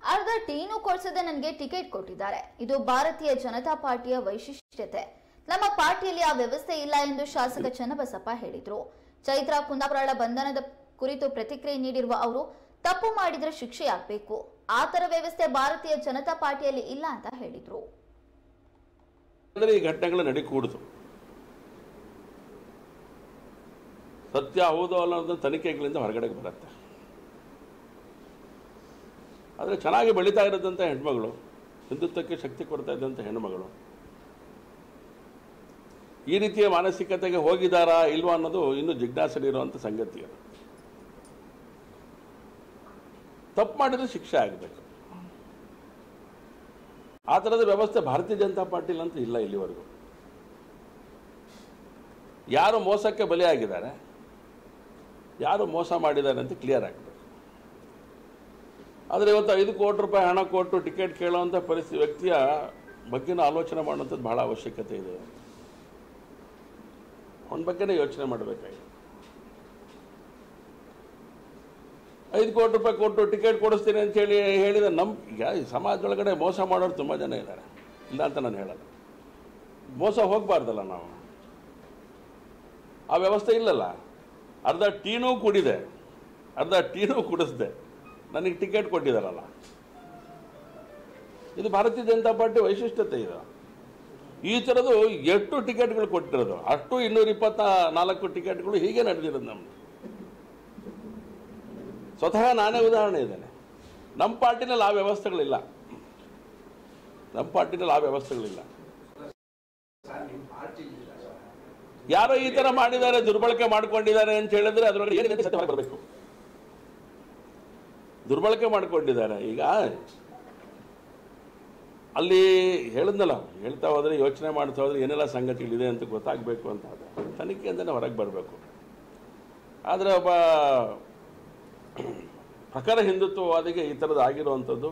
ಅರ್ಧ ಟೀನು ಕೊಡ್ಸದೆ ನನಗೆ ಟಿಕೆಟ್ ಕೊಟ್ಟಿದ್ದಾರೆ ಇದು ಭಾರತೀಯ ಜನತಾ ಪಾರ್ಟಿಯ ವೈಶಿಷ್ಟ್ಯತೆ ನಮ್ಮ ಪಾರ್ಟಿಯಲ್ಲಿ ಆ ವ್ಯವಸ್ಥೆ ಇಲ್ಲ ಎಂದು ಶಾಸಕ ಚನ್ನಬಸಪ್ಪ ಹೇಳಿದ್ರು ಚೈತ್ರ ಕುಂದಾಪುರಳ ಬಂಧನದ ಕುರಿತು ಪ್ರತಿಕ್ರಿಯೆ ನೀಡಿರುವ ಅವರು ತಪ್ಪು ಮಾಡಿದ್ರೆ ಶಿಕ್ಷೆಯಾಗಬೇಕು ಆ ತರ ವ್ಯವಸ್ಥೆ ಭಾರತೀಯ ಜನತಾ ಪಾರ್ಟಿಯಲ್ಲಿ ಇಲ್ಲ ಅಂತ ಹೇಳಿದ್ರು ಅಂದರೆ ಈ ಘಟನೆಗಳು ನಡೀಕೂಡುದು ಸತ್ಯ ಹೌದು ಅಲ್ಲ ಅನ್ನೋದು ತನಿಖೆಗಳಿಂದ ಹೊರಗಡೆಗೆ ಬರುತ್ತೆ ಆದರೆ ಚೆನ್ನಾಗಿ ಬೆಳೀತಾ ಇರೋದಂಥ ಹೆಣ್ಮಗಳು ಹಿಂದುತ್ವಕ್ಕೆ ಶಕ್ತಿ ಕೊಡ್ತಾ ಇದ್ದಂಥ ಹೆಣ್ಣುಮಗಳು ಈ ರೀತಿಯ ಮಾನಸಿಕತೆಗೆ ಹೋಗಿದಾರಾ ಇಲ್ವಾ ಅನ್ನೋದು ಇನ್ನೂ ಜಿಜ್ಞಾಸರಿರುವಂಥ ಸಂಗತಿ ಅದು ತಪ್ಪು ಮಾಡಿದ್ರೆ ಶಿಕ್ಷೆ ಆಗಬೇಕು ಆ ಥರದ ವ್ಯವಸ್ಥೆ ಭಾರತೀಯ ಜನತಾ ಪಾರ್ಟಿಲಿ ಅಂತೂ ಇಲ್ಲ ಇಲ್ಲಿವರೆಗೂ ಯಾರು ಮೋಸಕ್ಕೆ ಬಲಿಯಾಗಿದ್ದಾರೆ ಯಾರು ಮೋಸ ಮಾಡಿದ್ದಾರೆ ಅಂತ ಕ್ಲಿಯರ್ ಆಗಬೇಕು ಆದರೆ ಇವತ್ತು ಐದು ಕೋಟಿ ರೂಪಾಯಿ ಹಣ ಕೊಟ್ಟು ಟಿಕೆಟ್ ಕೇಳುವಂಥ ಪರಿಸ್ಥಿತಿ ವ್ಯಕ್ತಿಯ ಬಗ್ಗೆನೂ ಆಲೋಚನೆ ಮಾಡುವಂಥದ್ದು ಬಹಳ ಅವಶ್ಯಕತೆ ಇದೆ ಅವನ ಬಗ್ಗೆನೇ ಯೋಚನೆ ಮಾಡಬೇಕಾಗಿದೆ ಐದು ಕೋಟಿ ರೂಪಾಯಿ ಕೊಟ್ಟು ಟಿಕೆಟ್ ಕೊಡಿಸ್ತೀನಿ ಅಂತ ಹೇಳಿ ಹೇಳಿದ ನಮ್ಮ ಈಗ ಈ ಸಮಾಜದೊಳಗಡೆ ಮೋಸ ಮಾಡೋರು ತುಂಬ ಜನ ಇದ್ದಾರೆ ಇಲ್ಲ ಅಂತ ನಾನು ಹೇಳಲ್ಲ ಮೋಸ ಹೋಗಬಾರ್ದಲ್ಲ ನಾವು ಆ ವ್ಯವಸ್ಥೆ ಇಲ್ಲಲ್ಲ ಅರ್ಧ ಟೀನೂ ಕುಡಿದೆ ಅರ್ಧ ಟೀನೂ ಕುಡಿಸ್ದೆ ನನಗೆ ಟಿಕೆಟ್ ಕೊಟ್ಟಿದ್ದಾರಲ್ಲ ಇದು ಭಾರತೀಯ ಜನತಾ ಪಾರ್ಟಿ ವೈಶಿಷ್ಟ್ಯತೆ ಇದು ಈ ಥರದ್ದು ಎಷ್ಟು ಟಿಕೆಟ್ಗಳು ಕೊಟ್ಟಿರೋದು ಅಷ್ಟು ಇನ್ನೂರ ಇಪ್ಪತ್ತ ನಾಲ್ಕು ಟಿಕೆಟ್ಗಳು ಹೀಗೆ ನಡೆದಿರೋದು ನಮ್ದು ಸ್ವತಃ ನಾನೇ ಉದಾಹರಣೆ ಇದ್ದೇನೆ ನಮ್ಮ ಪಾರ್ಟಿನಲ್ಲಿ ಆ ವ್ಯವಸ್ಥೆಗಳಿಲ್ಲ ನಮ್ಮ ಪಾರ್ಟಿನಲ್ಲಿ ಆ ವ್ಯವಸ್ಥೆಗಳಿಲ್ಲ ಯಾರೋ ಈ ತರ ಮಾಡಿದ್ದಾರೆ ದುರ್ಬಳಕೆ ಮಾಡ್ಕೊಂಡಿದ್ದಾರೆ ಅಂತ ಹೇಳಿದ್ರೆ ಅದರೊಳಗೆ ಏನಿದೆ ಸತ್ಯ ಹೊರಗೆ ಬರಬೇಕು ದುರ್ಬಳಕೆ ಮಾಡ್ಕೊಂಡಿದ್ದಾರೆ ಈಗ ಅಲ್ಲಿ ಹೇಳಿದ್ನಲ್ಲ ಹೇಳ್ತಾ ಹೋದ್ರೆ ಯೋಚನೆ ಮಾಡ್ತಾ ಹೋದ್ರೆ ಏನೆಲ್ಲ ಸಂಗತಿಗಳಿದೆ ಅಂತ ಗೊತ್ತಾಗಬೇಕು ಅಂತ ಆದ್ರೆ ತನಿಖೆಯಿಂದನೇ ಹೊರಗೆ ಬರಬೇಕು ಆದರೆ ಒಬ್ಬ ಪ್ರಖರ ಹಿಂದುತ್ವವಾದಿಗೆ ಈ ಥರದ್ದು ಆಗಿರುವಂಥದ್ದು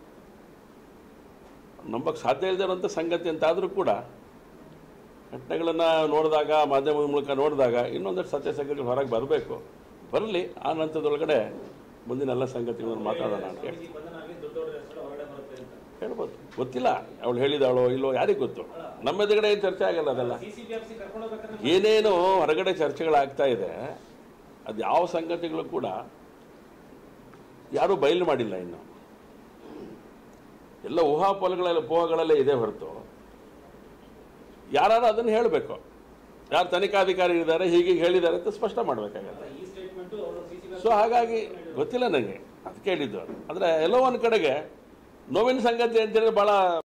ನಂಬಕ್ಕೆ ಸಾಧ್ಯ ಇಲ್ಲದೆ ಇರುವಂಥ ಸಂಗತಿ ಅಂತ ಆದರೂ ಕೂಡ ಘಟನೆಗಳನ್ನು ನೋಡಿದಾಗ ಮಾಧ್ಯಮದ ಮೂಲಕ ನೋಡಿದಾಗ ಇನ್ನೊಂದಷ್ಟು ಸತ್ಯಾಸತ್ಯಗಳು ಹೊರಗೆ ಬರಬೇಕು ಬರಲಿ ಆ ನಂತರದೊಳಗಡೆ ಮುಂದಿನ ಎಲ್ಲ ಸಂಗತಿಗಳನ್ನು ಮಾತಾಡೋಣ ಅಂತ ಹೇಳಿ ಹೇಳ್ಬೋದು ಗೊತ್ತಿಲ್ಲ ಅವಳು ಹೇಳಿದಾಳೋ ಇಲ್ಲೋ ಯಾರಿಗೆ ಗೊತ್ತು ನಮ್ಮ ಎದುರುಗಡೆ ಏನ್ ಚರ್ಚೆ ಆಗಲ್ಲ ಅದೆಲ್ಲ ಏನೇನು ಹೊರಗಡೆ ಚರ್ಚೆಗಳಾಗ್ತಾ ಇದೆ ಅದು ಯಾವ ಸಂಗತಿಗಳು ಕೂಡ ಯಾರೂ ಬಯಲು ಮಾಡಿಲ್ಲ ಇನ್ನು ಎಲ್ಲ ಊಹಾಪೋಲಗಳೆಲ್ಲ ಪೋಹಗಳಲ್ಲೇ ಇದೆ ಹೊರತು ಯಾರು ಅದನ್ನು ಹೇಳಬೇಕು ಯಾರು ತನಿಖಾಧಿಕಾರಿ ಇದ್ದಾರೆ ಹೀಗೆ ಹೇಳಿದ್ದಾರೆ ಅಂತ ಸ್ಪಷ್ಟ ಮಾಡಬೇಕಾಗತ್ತೆ ಸೊ ಹಾಗಾಗಿ ಗೊತ್ತಿಲ್ಲ ನನಗೆ ಅದು ಕೇಳಿದ್ದು ಅಂದರೆ ಎಲ್ಲೋ ಒಂದು ಕಡೆಗೆ ನೋವಿನ ಸಂಗತಿ ಅಂತೇಳಿದ್ರೆ ಭಾಳ